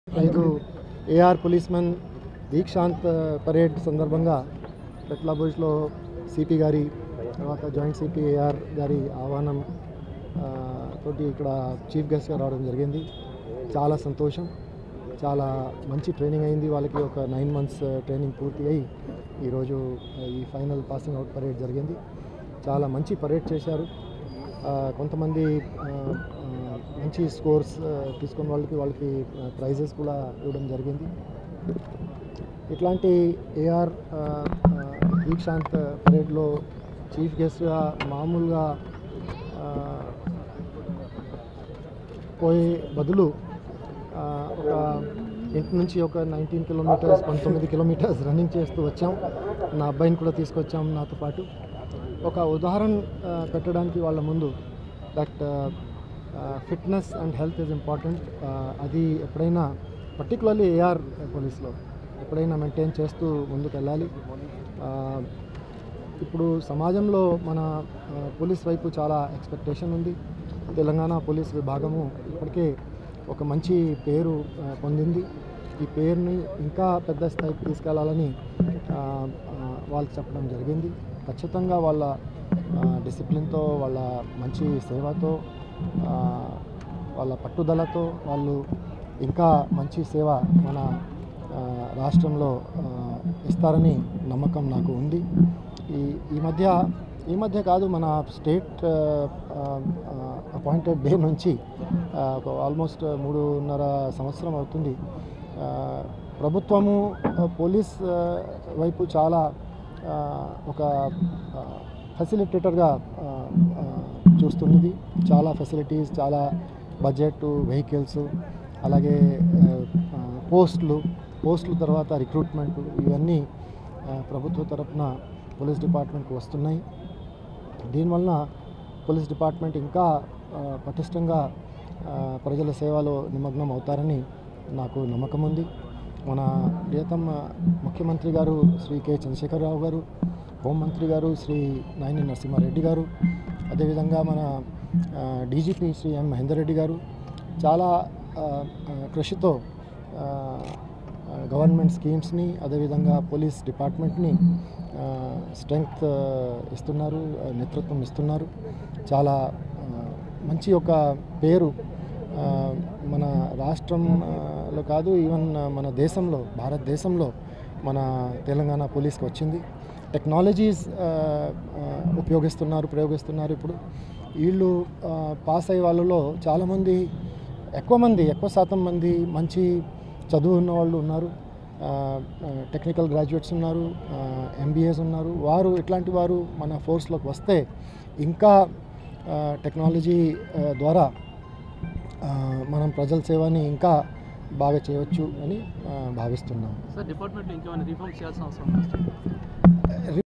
ఐదు AR policemen Dikshant parade సందర్భంగా పెట్లాబుజ్లో CP గారి తర్వాత జాయింట్ సిపి ఏఆర్ గారి ఆహ్వానం ఆ, తోటి ఇక్కడ చీఫ్ గెస్ట్గా రావడం జరిగింది చాలా సంతోషం చాలా మంచి ట్రైనింగ్ అయింది వాళ్ళకి ఒక నైన్ మంత్స్ ట్రైనింగ్ పూర్తి అయ్యి ఈరోజు ఈ ఫైనల్ పాసింగ్ అవుట్ పరేడ్ జరిగింది చాలా మంచి పరేడ్ చేశారు ఆ, కొంతమంది ఆ, ఆ, మంచి స్కోర్స్ ఆ, తీసుకున్న వాళ్ళకి వాళ్ళకి ప్రైజెస్ కూడా ఇవ్వడం జరిగింది ఇట్లాంటి ఏఆర్ ఆ, ఆ, దీక్షాంత్ పరేడ్లో చీఫ్ గెస్ట్గా మామూలుగా ఆ, పోయే బదులు ఆ, ఒక ఇంటి నుంచి ఒక నైన్టీన్ కిలోమీటర్స్ పంతొమ్మిది కిలోమీటర్స్ రన్నింగ్ చేస్తూ వచ్చాం నా అబ్బాయిని కూడా తీసుకొచ్చాం నాతో పాటు ఒక ఉదాహరణ ఆ, పెట్టడానికి వాళ్ళ ముందు that fitness and health is important అది ఎప్పుడైనా పర్టికులర్లీ ఏఆర్ పోలీస్లో ఎప్పుడైనా మెయింటైన్ చేస్తూ ముందుకు వెళ్ళాలి ఆ, ఇప్పుడు సమాజంలో మన ఆ, పోలీస్ వైపు చాలా ఎక్స్పెక్టేషన్ ఉంది తెలంగాణ పోలీస్ విభాగము ఇప్పటికే ఒక మంచి పేరు ఆ, పొందింది ఈ పేరుని ఇంకా పెద్ద స్థాయికి తీసుకెళ్లాలని ఆ, ఆ, వాళ్ళు చెప్పడం జరిగింది ఖచ్చితంగా వాళ్ళ డిసిప్లిన్తో వాళ్ళ మంచి సేవతో ఆ, వాళ్ళ పట్టుదలతో వాళ్ళు ఇంకా మంచి సేవ మన ఆ, రాష్ట్రంలో ఆ, ఇస్తారని నమ్మకం నాకు ఉంది ఈ ఈ మధ్య ఈ మధ్య కాదు మన స్టేట్ అపాయింటెడ్ డే నుంచి ఆ, ఒక ఆల్మోస్ట్ మూడున్నర సంవత్సరం అవుతుంది ఆ, ప్రభుత్వము ఆ, పోలీస్ ఆ, వైపు చాలా ఆ, ఒక ఫెసిలిటేటర్గా చూస్తున్నది చాలా ఫెసిలిటీస్ చాలా బడ్జెట్ వెహికల్స్ అలాగే ఆ, ఆ, పోస్టులు పోస్టుల తర్వాత రిక్రూట్మెంట్ ఇవన్నీ ఆ, ప్రభుత్వ తరపున పోలీస్ డిపార్ట్మెంట్కి వస్తున్నాయి దీనివలన పోలీస్ డిపార్ట్మెంట్ ఇంకా ఆ, పటిష్టంగా ఆ, ప్రజల సేవలో నిమగ్నం అవుతారని నాకు నమ్మకం ఉంది మన ప్రియతమ ముఖ్యమంత్రి గారు శ్రీ కె చంద్రశేఖరరావు గారు హోంమంత్రి గారు శ్రీ నాయని నరసింహారెడ్డి గారు అదేవిధంగా మన ఆ, డీజీపీ శ్రీ ఎం మహేందర్ రెడ్డి గారు చాలా ఆ, ఆ, కృషితో ఆ, ఆ, గవర్నమెంట్ స్కీమ్స్ని అదేవిధంగా పోలీస్ డిపార్ట్మెంట్ని ఆ, స్ట్రెంగ్త్ ఆ, ఇస్తున్నారు ఆ, నేతృత్వం ఇస్తున్నారు చాలా ఆ, మంచి ఒక పేరు ఆ, మన రాష్ట్రంలో కాదు ఈవెన్ మన దేశంలో భారతదేశంలో మన తెలంగాణ పోలీస్కి వచ్చింది టెక్నాలజీస్ ఆ, ఆ, ఉపయోగిస్తున్నారు ప్రయోగిస్తున్నారు ఇప్పుడు వీళ్ళు ఆ, పాస్ అయ్యే వాళ్ళలో చాలామంది ఎక్కువ మంది ఎక్కువ శాతం మంది మంచి చదువు ఉన్న వాళ్ళు ఉన్నారు టెక్నికల్ గ్రాడ్యుయేట్స్ ఉన్నారు ఎంబీఏస్ ఉన్నారు వారు ఇట్లాంటి వారు మన ఫోర్స్లోకి వస్తే ఇంకా ఆ, టెక్నాలజీ ఆ, ద్వారా ఆ, మనం ప్రజల సేవని ఇంకా బాగా చేయవచ్చు అని ఆ, భావిస్తున్నాం సార్ డిపార్ట్మెంట్లో ఇంకేమైనా రిఫార్మ్స్ చేయాల్సిన అవసరం ఉందా సార్